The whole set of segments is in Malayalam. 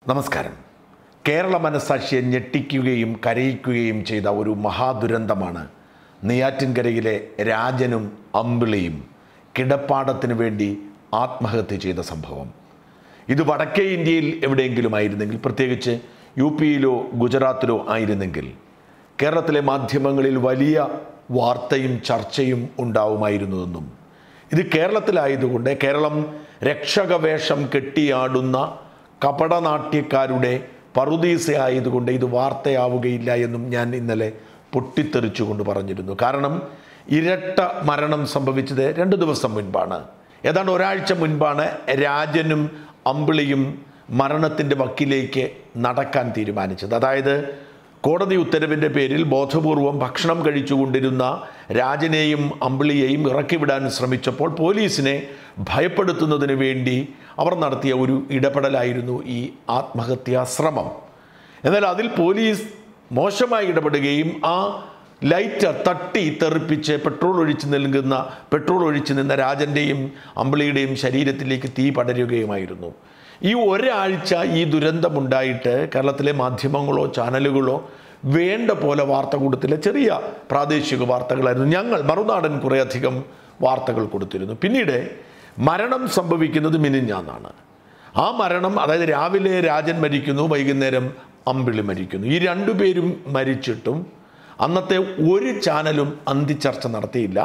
നമസ്കാരം കേരള മനസാക്ഷിയെ ഞെട്ടിക്കുകയും കരയിക്കുകയും ചെയ്ത ഒരു മഹാദുരന്തമാണ് നെയ്യാറ്റിൻകരയിലെ രാജനും അമ്പിളിയും കിടപ്പാടത്തിന് വേണ്ടി ആത്മഹത്യ ചെയ്ത സംഭവം ഇത് വടക്കേ ഇന്ത്യയിൽ എവിടെയെങ്കിലും ആയിരുന്നെങ്കിൽ പ്രത്യേകിച്ച് യു പിയിലോ ഗുജറാത്തിലോ ആയിരുന്നെങ്കിൽ കേരളത്തിലെ മാധ്യമങ്ങളിൽ വലിയ വാർത്തയും ചർച്ചയും ഉണ്ടാവുമായിരുന്നുവെന്നും ഇത് കേരളത്തിലായതുകൊണ്ട് കേരളം രക്ഷകവേഷം കെട്ടിയാടുന്ന കപടനാട്യക്കാരുടെ പറുദീസ ആയതുകൊണ്ട് ഇത് വാർത്തയാവുകയില്ല എന്നും ഞാൻ ഇന്നലെ പൊട്ടിത്തെറിച്ചുകൊണ്ട് പറഞ്ഞിരുന്നു കാരണം ഇരട്ട മരണം സംഭവിച്ചത് രണ്ട് ദിവസം മുൻപാണ് ഏതാണ്ട് ഒരാഴ്ച മുൻപാണ് രാജനും അമ്പിളിയും മരണത്തിൻ്റെ വക്കിലേക്ക് നടക്കാൻ തീരുമാനിച്ചത് അതായത് കോടതി ഉത്തരവിൻ്റെ പേരിൽ ബോധപൂർവം ഭക്ഷണം കഴിച്ചുകൊണ്ടിരുന്ന രാജനെയും അമ്പിളിയെയും ഇറക്കിവിടാൻ ശ്രമിച്ചപ്പോൾ പോലീസിനെ ഭയപ്പെടുത്തുന്നതിന് വേണ്ടി അവർ നടത്തിയ ഒരു ഇടപെടലായിരുന്നു ഈ ആത്മഹത്യാ ശ്രമം എന്നാൽ അതിൽ പോലീസ് മോശമായി ഇടപെടുകയും ആ ലൈറ്റർ തട്ടി തെറിപ്പിച്ച് പെട്രോൾ ഒഴിച്ച് നൽകുന്ന പെട്രോൾ ഒഴിച്ച് നിന്ന രാജൻ്റെയും അമ്പിളിയുടെയും ശരീരത്തിലേക്ക് തീ പടരുകയുമായിരുന്നു ഈ ഒരാഴ്ച ഈ ദുരന്തമുണ്ടായിട്ട് കേരളത്തിലെ മാധ്യമങ്ങളോ ചാനലുകളോ വേണ്ട പോലെ വാർത്ത കൊടുത്തില്ല ചെറിയ പ്രാദേശിക വാർത്തകളായിരുന്നു ഞങ്ങൾ മറുനാടൻ കുറേയധികം വാർത്തകൾ കൊടുത്തിരുന്നു പിന്നീട് മരണം സംഭവിക്കുന്നത് മിനിഞ്ഞാന്നാണ് ആ മരണം അതായത് രാവിലെ രാജൻ മരിക്കുന്നു വൈകുന്നേരം അമ്പിളി മരിക്കുന്നു ഈ രണ്ടുപേരും മരിച്ചിട്ടും അന്നത്തെ ഒരു ചാനലും അന്തിച്ചർച്ച നടത്തിയില്ല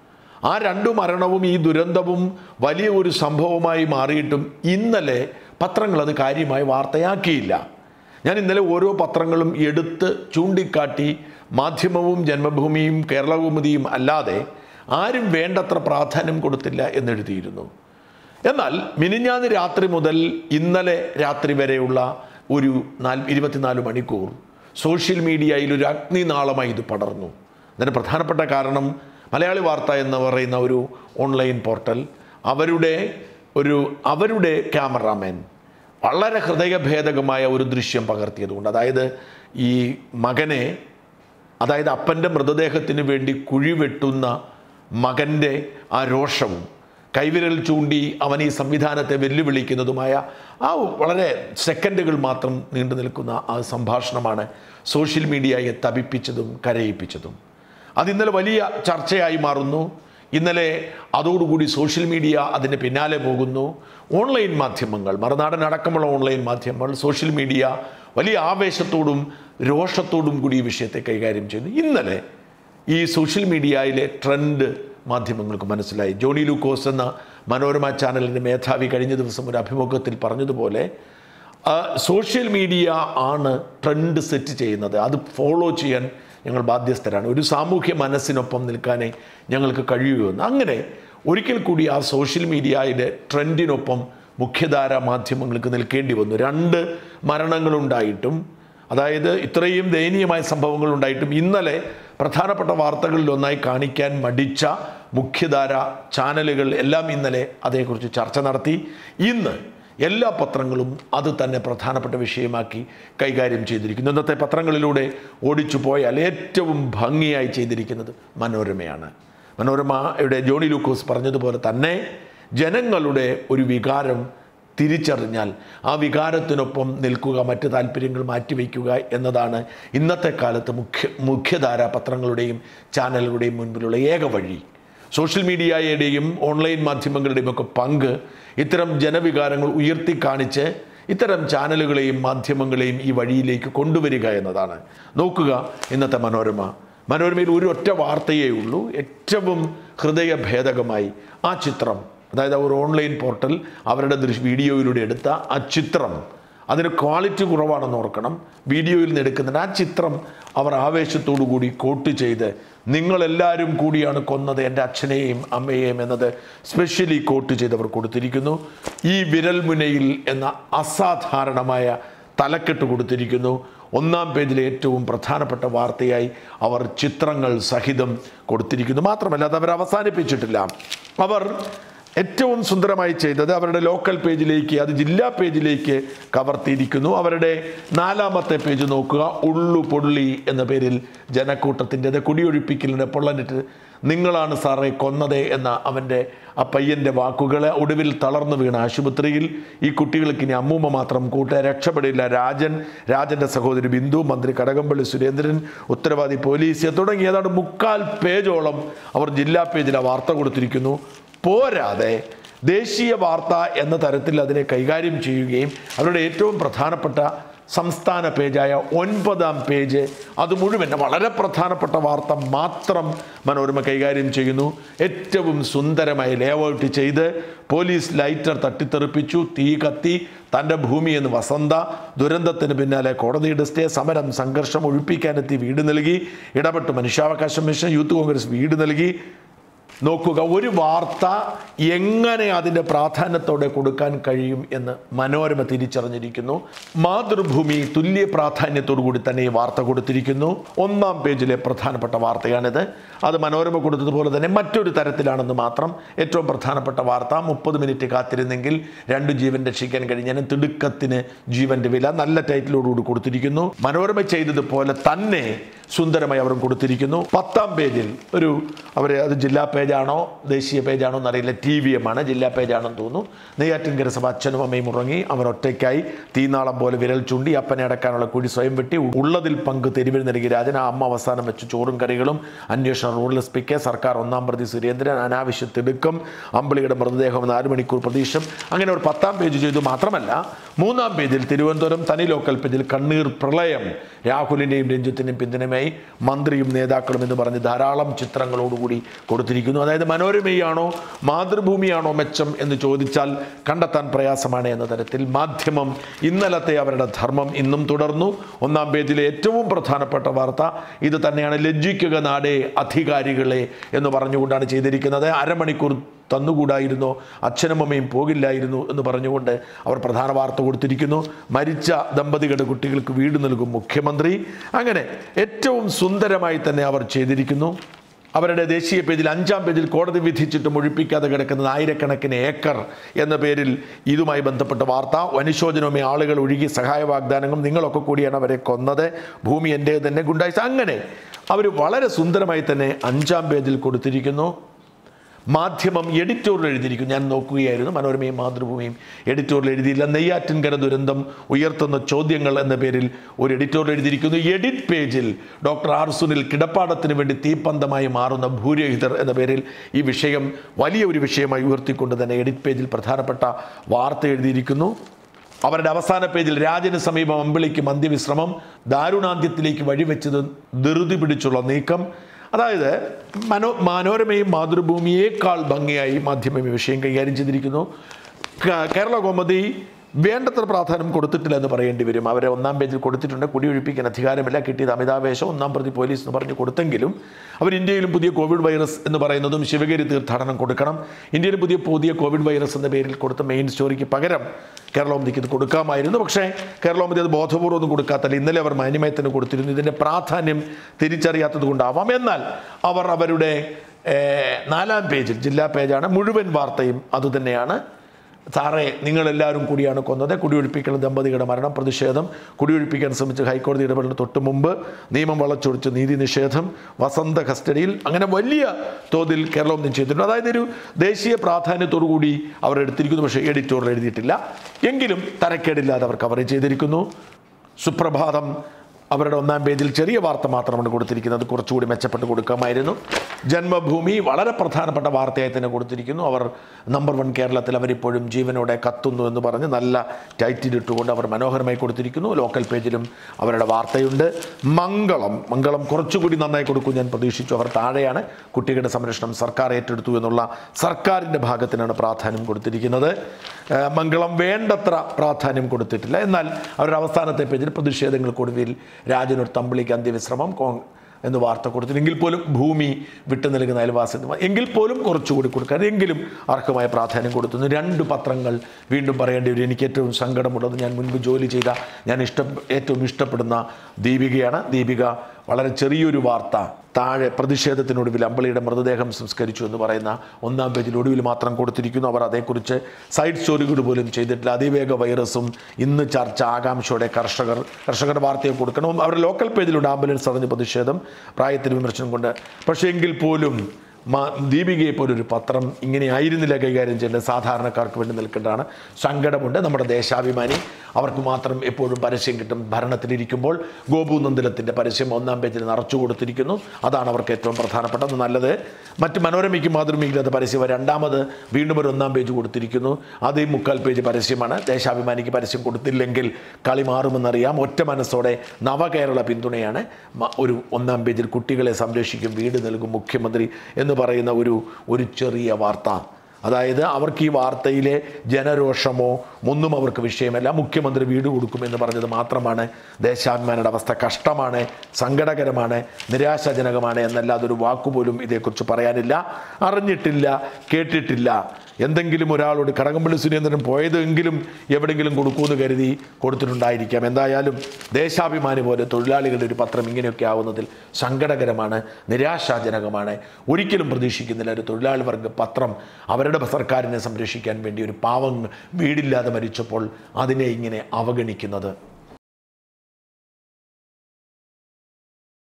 ആ രണ്ടു മരണവും ഈ ദുരന്തവും വലിയ ഒരു സംഭവമായി മാറിയിട്ടും ഇന്നലെ പത്രങ്ങൾ അത് കാര്യമായി വാർത്തയാക്കിയില്ല ഞാൻ ഇന്നലെ ഓരോ പത്രങ്ങളും എടുത്ത് ചൂണ്ടിക്കാട്ടി മാധ്യമവും ജന്മഭൂമിയും കേരളകൗമുദിയും അല്ലാതെ ആരും വേണ്ടത്ര പ്രാധാന്യം കൊടുത്തില്ല എന്നെഴുതിയിരുന്നു എന്നാൽ മിനിഞ്ഞാന്ന് രാത്രി മുതൽ ഇന്നലെ രാത്രി വരെയുള്ള ഒരു നാല് ഇരുപത്തിനാല് മണിക്കൂർ സോഷ്യൽ മീഡിയയിൽ ഒരു അഗ്നിനാളമായി ഇത് പടർന്നു അതിന് പ്രധാനപ്പെട്ട കാരണം മലയാളി വാർത്ത എന്ന് പറയുന്ന ഒരു ഓൺലൈൻ പോർട്ടൽ അവരുടെ ഒരു അവരുടെ ക്യാമറാമാൻ വളരെ ഹൃദയഭേദകമായ ഒരു ദൃശ്യം പകർത്തിയതുകൊണ്ട് അതായത് ഈ മകനെ അതായത് അപ്പൻ്റെ മൃതദേഹത്തിന് വേണ്ടി കുഴി വെട്ടുന്ന മകൻ്റെ ആ രോഷവും കൈവിരൽ ചൂണ്ടി അവൻ ഈ സംവിധാനത്തെ വെല്ലുവിളിക്കുന്നതുമായ ആ വളരെ സെക്കൻഡുകൾ മാത്രം നീണ്ടു നിൽക്കുന്ന ആ സംഭാഷണമാണ് സോഷ്യൽ മീഡിയയെ തപിപ്പിച്ചതും കരയിപ്പിച്ചതും അത് ഇന്നലെ വലിയ ചർച്ചയായി മാറുന്നു ഇന്നലെ അതോടുകൂടി സോഷ്യൽ മീഡിയ അതിന് പിന്നാലെ പോകുന്നു ഓൺലൈൻ മാധ്യമങ്ങൾ മറുനാടൻ അടക്കമുള്ള ഓൺലൈൻ മാധ്യമങ്ങൾ സോഷ്യൽ മീഡിയ വലിയ ആവേശത്തോടും രോഷത്തോടും കൂടി ഈ വിഷയത്തെ കൈകാര്യം ചെയ്യുന്നു ഇന്നലെ ഈ സോഷ്യൽ മീഡിയയിലെ ട്രെൻഡ് മാധ്യമങ്ങൾക്ക് മനസ്സിലായി ജോണി ലൂക്കോസ് എന്ന മനോരമ ചാനലിൻ്റെ മേധാവി കഴിഞ്ഞ ദിവസം ഒരു അഭിമുഖത്തിൽ പറഞ്ഞതുപോലെ ആ, സോഷ്യൽ മീഡിയ ആണ് ട്രെൻഡ് സെറ്റ് ചെയ്യുന്നത് അത് ഫോളോ ചെയ്യാൻ ഞങ്ങൾ ബാധ്യസ്ഥരാണ് ഒരു സാമൂഹ്യ മനസ്സിനൊപ്പം നിൽക്കാനേ ഞങ്ങൾക്ക് കഴിയുമെന്ന് അങ്ങനെ ഒരിക്കൽ കൂടി ആ സോഷ്യൽ മീഡിയയുടെ ട്രെൻഡിനൊപ്പം മുഖ്യധാര മാധ്യമങ്ങൾക്ക് നിൽക്കേണ്ടി വന്നു രണ്ട് മരണങ്ങളുണ്ടായിട്ടും അതായത് ഇത്രയും ദയനീയമായ സംഭവങ്ങൾ ഉണ്ടായിട്ടും ഇന്നലെ പ്രധാനപ്പെട്ട വാർത്തകളിൽ ഒന്നായി കാണിക്കാൻ മടിച്ച മുഖ്യധാര ചാനലുകൾ എല്ലാം ഇന്നലെ അതേക്കുറിച്ച് ചർച്ച നടത്തി ഇന്ന് എല്ലാ പത്രങ്ങളും അത് തന്നെ പ്രധാനപ്പെട്ട വിഷയമാക്കി കൈകാര്യം ചെയ്തിരിക്കുന്നു ഇന്നത്തെ പത്രങ്ങളിലൂടെ ഓടിച്ചു പോയാൽ ഏറ്റവും ഭംഗിയായി ചെയ്തിരിക്കുന്നത് മനോരമയാണ് മനോരമയുടെ ജോണി ലൂക്കോസ് പറഞ്ഞതുപോലെ തന്നെ ജനങ്ങളുടെ ഒരു വികാരം തിരിച്ചറിഞ്ഞാൽ ആ വികാരത്തിനൊപ്പം നിൽക്കുക മറ്റ് താല്പര്യങ്ങൾ മാറ്റിവെക്കുക എന്നതാണ് ഇന്നത്തെ കാലത്ത് മുഖ്യ മുഖ്യധാര പത്രങ്ങളുടെയും ചാനലുകളുടെയും മുൻപിലുള്ള ഏക വഴി സോഷ്യൽ മീഡിയയുടെയും ഓൺലൈൻ മാധ്യമങ്ങളുടെയും ഒക്കെ പങ്ക് ഇത്തരം ജനവികാരങ്ങൾ ഉയർത്തി കാണിച്ച് ഇത്തരം ചാനലുകളെയും മാധ്യമങ്ങളെയും ഈ വഴിയിലേക്ക് കൊണ്ടുവരിക എന്നതാണ് നോക്കുക ഇന്നത്തെ മനോരമ മനോരമയിൽ ഒരു ഒറ്റ വാർത്തയേ ഉള്ളൂ ഏറ്റവും ഹൃദയഭേദകമായി ആ ചിത്രം അതായത് ഒരു ഓൺലൈൻ പോർട്ടൽ അവരുടെ ദൃശ്യ വീഡിയോയിലൂടെ എടുത്ത ആ ചിത്രം അതിന് ക്വാളിറ്റി കുറവാണെന്ന് ഓർക്കണം വീഡിയോയിൽ നിന്ന് എടുക്കുന്നുണ്ട് ആ ചിത്രം അവർ ആവേശത്തോടു കൂടി കോട്ട് ചെയ്ത് നിങ്ങളെല്ലാവരും കൂടിയാണ് കൊന്നത് എൻ്റെ അച്ഛനെയും അമ്മയെയും എന്നത് സ്പെഷ്യലി കോട്ട് ചെയ്ത് അവർ കൊടുത്തിരിക്കുന്നു ഈ വിരൽമുനയിൽ എന്ന അസാധാരണമായ തലക്കെട്ട് കൊടുത്തിരിക്കുന്നു ഒന്നാം പേജിലെ ഏറ്റവും പ്രധാനപ്പെട്ട വാർത്തയായി അവർ ചിത്രങ്ങൾ സഹിതം കൊടുത്തിരിക്കുന്നു മാത്രമല്ല അത് അവർ അവസാനിപ്പിച്ചിട്ടില്ല അവർ ഏറ്റവും സുന്ദരമായി ചെയ്തത് അവരുടെ ലോക്കൽ പേജിലേക്ക് അത് ജില്ലാ പേജിലേക്ക് കവർത്തിയിരിക്കുന്നു അവരുടെ നാലാമത്തെ പേജ് നോക്കുക ഉള്ളു പൊള്ളി എന്ന പേരിൽ ജനക്കൂട്ടത്തിൻ്റെത് കുടിയൊഴിപ്പിക്കലിൻ്റെ പൊള്ളനിട്ട് നിങ്ങളാണ് സാറേ കൊന്നത് എന്ന അവൻ്റെ ആ പയ്യൻ്റെ വാക്കുകൾ ഒടുവിൽ തളർന്നു വീണ ആശുപത്രിയിൽ ഈ കുട്ടികൾക്ക് ഇനി അമ്മൂമ്മ മാത്രം കൂട്ട രക്ഷപ്പെടില്ല രാജൻ രാജൻ്റെ സഹോദരി ബിന്ദു മന്ത്രി കടകംപള്ളി സുരേന്ദ്രൻ ഉത്തരവാദി പോലീസ് തുടങ്ങി ഏതാണ്ട് മുക്കാൽ പേജോളം അവർ ജില്ലാ പേജിൽ ആ വാർത്ത കൊടുത്തിരിക്കുന്നു പോരാതെ ദേശീയ വാർത്ത എന്ന തരത്തിൽ അതിനെ കൈകാര്യം ചെയ്യുകയും അവരുടെ ഏറ്റവും പ്രധാനപ്പെട്ട സംസ്ഥാന പേജായ ഒൻപതാം പേജ് അത് മുഴുവൻ വളരെ പ്രധാനപ്പെട്ട വാർത്ത മാത്രം മനോരമ കൈകാര്യം ചെയ്യുന്നു ഏറ്റവും സുന്ദരമായി ലേഔട്ട് ചെയ്ത് പോലീസ് ലൈറ്റർ തട്ടിത്തെറിപ്പിച്ചു തീ കത്തി തൻ്റെ ഭൂമി എന്ന് വസന്ത ദുരന്തത്തിന് പിന്നാലെ കോടതിയുടെ സ്റ്റേ സമരം സംഘർഷം ഒഴിപ്പിക്കാനെത്തി വീട് നൽകി ഇടപെട്ട് മനുഷ്യാവകാശ മിഷൻ യൂത്ത് കോൺഗ്രസ് വീട് നൽകി നോക്കുക ഒരു വാർത്ത എങ്ങനെ അതിൻ്റെ പ്രാധാന്യത്തോടെ കൊടുക്കാൻ കഴിയും എന്ന് മനോരമ തിരിച്ചറിഞ്ഞിരിക്കുന്നു മാതൃഭൂമി തുല്യ പ്രാധാന്യത്തോടു കൂടി തന്നെ ഈ വാർത്ത കൊടുത്തിരിക്കുന്നു ഒന്നാം പേജിലെ പ്രധാനപ്പെട്ട വാർത്തയാണിത് അത് മനോരമ കൊടുത്തതുപോലെ തന്നെ മറ്റൊരു തരത്തിലാണെന്ന് മാത്രം ഏറ്റവും പ്രധാനപ്പെട്ട വാർത്ത മുപ്പത് മിനിറ്റ് കാത്തിരുന്നെങ്കിൽ രണ്ട് ജീവൻ രക്ഷിക്കാൻ കഴിഞ്ഞാലും തിടുക്കത്തിന് ജീവന്റെ വില നല്ല ടൈറ്റിലോടുകൂടി കൊടുത്തിരിക്കുന്നു മനോരമ ചെയ്തതുപോലെ തന്നെ സുന്ദരമായി അവർ കൊടുത്തിരിക്കുന്നു പത്താം പേജിൽ ഒരു അവർ അത് ജില്ലാ പേജാണോ ദേശീയ പേജാണോ എന്നറിയില്ല ടി വി എം ആണ് ജില്ലാ പേജാണെന്ന് തോന്നുന്നു നെയ്യാറ്റിൻകര സഭ അച്ഛനും അമ്മയും ഉറങ്ങി അവർ ഒറ്റയ്ക്കായി തീനാളം പോലെ വിരൽ ചൂണ്ടി അപ്പനെ അടക്കാനുള്ള കുഴി സ്വയം വെട്ടി ഉള്ളതിൽ പങ്ക് തെരുവിൽ നൽകി രാജൻ ആ അമ്മ അവസാനം വെച്ച് ചോറും കറികളും അന്വേഷണ റൂറൽ എസ് പിക്ക് സർക്കാർ ഒന്നാം പ്രതി സുരേന്ദ്രൻ അനാവശ്യ തിടുക്കം അമ്പിളിയുടെ മൃതദേഹം നാല് മണിക്കൂർ പ്രതീക്ഷം അങ്ങനെ ഒരു പത്താം പേജ് ചെയ്തു മാത്രമല്ല മൂന്നാം പേജിൽ തിരുവനന്തപുരം തനി ലോക്കൽ പേജിൽ കണ്ണീർ പ്രളയം രാഹുലിൻ്റെയും രഞ്ജിത്തിൻ്റെയും പിന്തുണയുമായി മന്ത്രിയും നേതാക്കളും എന്ന് പറഞ്ഞ് ധാരാളം ചിത്രങ്ങളോടുകൂടി കൊടുത്തിരിക്കുന്നു അതായത് മനോരമയാണോ മാതൃഭൂമിയാണോ മെച്ചം എന്ന് ചോദിച്ചാൽ കണ്ടെത്താൻ പ്രയാസമാണ് എന്ന തരത്തിൽ മാധ്യമം ഇന്നലത്തെ അവരുടെ ധർമ്മം ഇന്നും തുടർന്നു ഒന്നാം പേജിലെ ഏറ്റവും പ്രധാനപ്പെട്ട വാർത്ത ഇത് തന്നെയാണ് ലജ്ജിക്കുക നാടേ അധികാരികളെ എന്ന് പറഞ്ഞുകൊണ്ടാണ് ചെയ്തിരിക്കുന്നത് അരമണിക്കൂർ തന്നുകൂടായിരുന്നോ അച്ഛനും അമ്മയും പോകില്ലായിരുന്നു എന്ന് പറഞ്ഞുകൊണ്ട് അവർ പ്രധാന വാർത്ത കൊടുത്തിരിക്കുന്നു മരിച്ച ദമ്പതികളുടെ കുട്ടികൾക്ക് വീട് നൽകും മുഖ്യമന്ത്രി അങ്ങനെ ഏറ്റവും സുന്ദരമായി തന്നെ അവർ ചെയ്തിരിക്കുന്നു അവരുടെ ദേശീയ പേജിൽ അഞ്ചാം പേജിൽ കോടതി വിധിച്ചിട്ടും ഒഴിപ്പിക്കാതെ കിടക്കുന്നത് ആയിരക്കണക്കിന് ഏക്കർ എന്ന പേരിൽ ഇതുമായി ബന്ധപ്പെട്ട വാർത്ത വനുശോചനവുമായി ആളുകൾ ഒഴുകി സഹായ വാഗ്ദാനങ്ങളും നിങ്ങളൊക്കെ കൂടിയാണ് അവരെ കൊന്നത് ഭൂമി എൻ്റെ തന്നെ ഗുണ്ടായിസ് അങ്ങനെ അവർ വളരെ സുന്ദരമായി തന്നെ അഞ്ചാം പേജിൽ കൊടുത്തിരിക്കുന്നു മാധ്യമം എഡിറ്റോറിൽ എഴുതിയിരിക്കും ഞാൻ നോക്കുകയായിരുന്നു മനോരമയും മാതൃഭൂമിയും എഡിറ്റോറിൽ എഴുതിയില്ല നെയ്യാറ്റിൻകര ദുരന്തം ഉയർത്തുന്ന ചോദ്യങ്ങൾ എന്ന പേരിൽ ഒരു എഡിറ്റോറിൽ എഴുതിയിരിക്കുന്നു എഡിറ്റ് പേജിൽ ഡോക്ടർ ആർ സുനിൽ കിടപ്പാടത്തിന് വേണ്ടി തീപ്പന്തമായി മാറുന്ന ഭൂരഹിതർ എന്ന പേരിൽ ഈ വിഷയം വലിയ ഒരു വിഷയമായി ഉയർത്തിക്കൊണ്ട് തന്നെ എഡിറ്റ് പേജിൽ പ്രധാനപ്പെട്ട വാർത്ത എഴുതിയിരിക്കുന്നു അവരുടെ അവസാന പേജിൽ രാജന് സമീപം അമ്പിളിക്ക് മന്ത്യവിശ്രമം ദാരുണാന്ത്യത്തിലേക്ക് വഴിവെച്ചത് ധൃതി പിടിച്ചുള്ള നീക്കം അതായത് മനോ മനോരമയും മാതൃഭൂമിയേക്കാൾ ഭംഗിയായി മാധ്യമം ഈ വിഷയം കൈകാര്യം ചെയ്തിരിക്കുന്നു ക- കേരള കോമതി വേണ്ടത്ര പ്രാധാന്യം കൊടുത്തിട്ടില്ല എന്ന് പറയേണ്ടി വരും അവരെ ഒന്നാം പേജിൽ കൊടുത്തിട്ടുണ്ട് കുടിയൊഴിപ്പിക്കാൻ അധികാരമില്ല കിട്ടിയത് അമിതാവേശം ഒന്നാം പ്രതി പോലീസ് എന്ന് പറഞ്ഞ് കൊടുത്തെങ്കിലും അവർ ഇന്ത്യയിലും പുതിയ കോവിഡ് വൈറസ് എന്ന് പറയുന്നതും ശിവഗിരി തീർത്ഥാടനം കൊടുക്കണം ഇന്ത്യയിൽ പുതിയ പുതിയ കോവിഡ് വൈറസ് എന്ന പേരിൽ കൊടുത്ത മെയിൻ സ്റ്റോറിക്ക് പകരം കേരളോമതിക്ക് ഇത് കൊടുക്കാമായിരുന്നു പക്ഷേ കേരളോമതി അത് ബോധപൂർവ്വം ഒന്നും കൊടുക്കാത്തല്ല ഇന്നലെ അവർ മാന്യമായി തന്നെ കൊടുത്തിരുന്നു ഇതിൻ്റെ പ്രാധാന്യം തിരിച്ചറിയാത്തത് കൊണ്ടാവാം എന്നാൽ അവർ അവരുടെ ഏർ, നാലാം പേജിൽ ജില്ലാ പേജാണ് മുഴുവൻ വാർത്തയും അതുതന്നെയാണ് സാറേ നിങ്ങളെല്ലാവരും കൂടിയാണ് കൊന്നത് കുടിയൊഴിപ്പിക്കൽ ദമ്പതികളുടെ മരണം പ്രതിഷേധം കുടിയൊഴിപ്പിക്കാൻ ശ്രമിച്ച ഹൈക്കോടതി ഇടപെടലിന് തൊട്ട് മുമ്പ് നിയമം വളച്ചൊടിച്ച് നീതി നിഷേധം വസന്ത കസ്റ്റഡിയിൽ അങ്ങനെ വലിയ തോതിൽ കേരളം ചെയ്തിട്ടുണ്ട് അതായത് ഒരു ദേശീയ പ്രാധാന്യത്തോടു കൂടി അവർ എടുത്തിരിക്കുന്നു പക്ഷേ എഡിറ്റോറിൽ എഴുതിയിട്ടില്ല എങ്കിലും തരക്കേടില്ലാതെ അവർ കവർ ചെയ്തിരിക്കുന്നു സുപ്രഭാതം അവരുടെ ഒന്നാം പേജിൽ ചെറിയ വാർത്ത മാത്രമാണ് കൊടുത്തിരിക്കുന്നത് കുറച്ചുകൂടി മെച്ചപ്പെട്ട് കൊടുക്കാമായിരുന്നു ജന്മഭൂമി വളരെ പ്രധാനപ്പെട്ട വാർത്തയായി തന്നെ കൊടുത്തിരിക്കുന്നു അവർ നമ്പർ വൺ കേരളത്തിൽ അവരിപ്പോഴും ജീവനോടെ കത്തുന്നു എന്ന് പറഞ്ഞ് നല്ല ടൈറ്റിൽ ഇട്ടുകൊണ്ട് അവർ മനോഹരമായി കൊടുത്തിരിക്കുന്നു ലോക്കൽ പേജിലും അവരുടെ വാർത്തയുണ്ട് മംഗളം മംഗളം കുറച്ചുകൂടി നന്നായി കൊടുക്കും ഞാൻ പ്രതീക്ഷിച്ചു അവർ താഴെയാണ് കുട്ടികളുടെ സംരക്ഷണം സർക്കാർ ഏറ്റെടുത്തു എന്നുള്ള സർക്കാരിൻ്റെ ഭാഗത്തിനാണ് പ്രാധാന്യം കൊടുത്തിരിക്കുന്നത് ഏഹ് മംഗളം വേണ്ടത്ര പ്രാധാന്യം കൊടുത്തിട്ടില്ല എന്നാൽ അവരുടെ അവസാനത്തെ പേജിൽ പ്രതിഷേധങ്ങൾക്കൊടുവിൽ രാജനൂർ തമ്പിളിക്ക് അന്ത്യവിശ്രമം കോങ് എന്ന് വാർത്ത കൊടുത്തു എങ്കിൽ പോലും ഭൂമി വിട്ടു നൽകുന്ന അയൽവാസി എന്ന് പറ- എങ്കിൽ പോലും കുറച്ചുകൂടി കൊടുക്കാൻ എങ്കിലും അർഹമായ പ്രാധാന്യം കൊടുത്തുന്നു രണ്ട് പത്രങ്ങൾ വീണ്ടും പറയേണ്ടി വരും എനിക്ക് ഏറ്റവും സങ്കടമുള്ളത് ഞാൻ മുൻപ് ജോലി ചെയ്ത ഞാൻ ഇഷ്ടം ഏറ്റവും ഇഷ്ടപ്പെടുന്ന ദീപികയാണ് ദീപിക വളരെ ചെറിയൊരു വാർത്ത താഴെ പ്രതിഷേധത്തിനൊടുവിൽ അമ്പിളിയുടെ മൃതദേഹം സംസ്കരിച്ചു എന്ന് പറയുന്ന ഒന്നാം പേജിൽ ഒടുവിൽ മാത്രം കൊടുത്തിരിക്കുന്നു അവർ അതേക്കുറിച്ച് സൈഡ് സ്റ്റോറികൾ പോലും ചെയ്തിട്ടില്ല അതിവേഗ വൈറസും ഇന്ന് ചർച്ച ആകാംക്ഷയോടെ കർഷകർ കർഷകരുടെ വാർത്തയെ കൊടുക്കണം അവരുടെ ലോക്കൽ പേജിലുണ്ട് ആംബുലൻസ് തടഞ്ഞ പ്രതിഷേധം പ്രായത്തിന് വിമർശനം കൊണ്ട് പക്ഷേ എങ്കിൽ പോലും മാ ദീപികയെ പോലൊരു പത്രം ഇങ്ങനെ ആയിരുന്നില്ല കൈകാര്യം ചെയ്യേണ്ടത് സാധാരണക്കാർക്ക് വേണ്ടി നിൽക്കേണ്ടതാണ് സങ്കടമുണ്ട് നമ്മുടെ ദേശാഭിമാനി അവർക്ക് മാത്രം എപ്പോഴും പരസ്യം കിട്ടും ഭരണത്തിലിരിക്കുമ്പോൾ ഗോപു നന്ദിലത്തിൻ്റെ പരസ്യം ഒന്നാം പേജിൽ നിറച്ചു കൊടുത്തിരിക്കുന്നു അതാണ് അവർക്ക് ഏറ്റവും പ്രധാനപ്പെട്ടത് നല്ലത് മറ്റ് മനോരമയ്ക്ക് മാതൃമയില്ലാത്ത പരസ്യം രണ്ടാമത് വീണ്ടും ഒരു ഒന്നാം പേജ് കൊടുത്തിരിക്കുന്നു അത് ഈ മുക്കാൽ പേജ് പരസ്യമാണ് ദേശാഭിമാനിക്ക് പരസ്യം കൊടുത്തില്ലെങ്കിൽ കളി മാറുമെന്നറിയാം ഒറ്റ മനസ്സോടെ നവകേരള പിന്തുണയാണ് മ- ഒരു ഒന്നാം പേജിൽ കുട്ടികളെ സംരക്ഷിക്കും വീട് നൽകും മുഖ്യമന്ത്രി എന്ന് പറയുന്ന ഒരു ഒരു ചെറിയ വാർത്ത അതായത് അവർക്ക് ഈ വാർത്തയിലെ ജനരോഷമോ ഒന്നും അവർക്ക് വിഷയമല്ല മുഖ്യമന്ത്രി വീട് കൊടുക്കുമെന്ന് പറഞ്ഞത് മാത്രമാണ് ദേശാഭിമാനിയുടെ അവസ്ഥ കഷ്ടമാണ് സങ്കടകരമാണ് നിരാശാജനകമാണ് എന്നല്ലാതെ ഒരു വാക്കുപോലും ഇതേക്കുറിച്ച് പറയാനില്ല അറിഞ്ഞിട്ടില്ല കേട്ടിട്ടില്ല എന്തെങ്കിലും ഒരാളോട് കടകംപള്ളി സുരേന്ദ്രൻ പോയതെങ്കിലും എവിടെയെങ്കിലും കൊടുക്കുമെന്ന് കരുതി കൊടുത്തിട്ടുണ്ടായിരിക്കാം എന്തായാലും ദേശാഭിമാനി പോലെ തൊഴിലാളികളുടെ ഒരു പത്രം ഇങ്ങനെയൊക്കെ ആവുന്നതിൽ സങ്കടകരമാണ് നിരാശാജനകമാണ് ഒരിക്കലും പ്രതീക്ഷിക്കുന്നില്ല ഒരു തൊഴിലാളി വർഗ പത്രം അവരുടെ സർക്കാരിനെ സംരക്ഷിക്കാൻ വേണ്ടി ഒരു പാവം വീടില്ലാതെ മരിച്ചപ്പോൾ അതിനെ ഇങ്ങനെ അവഗണിക്കുന്നത്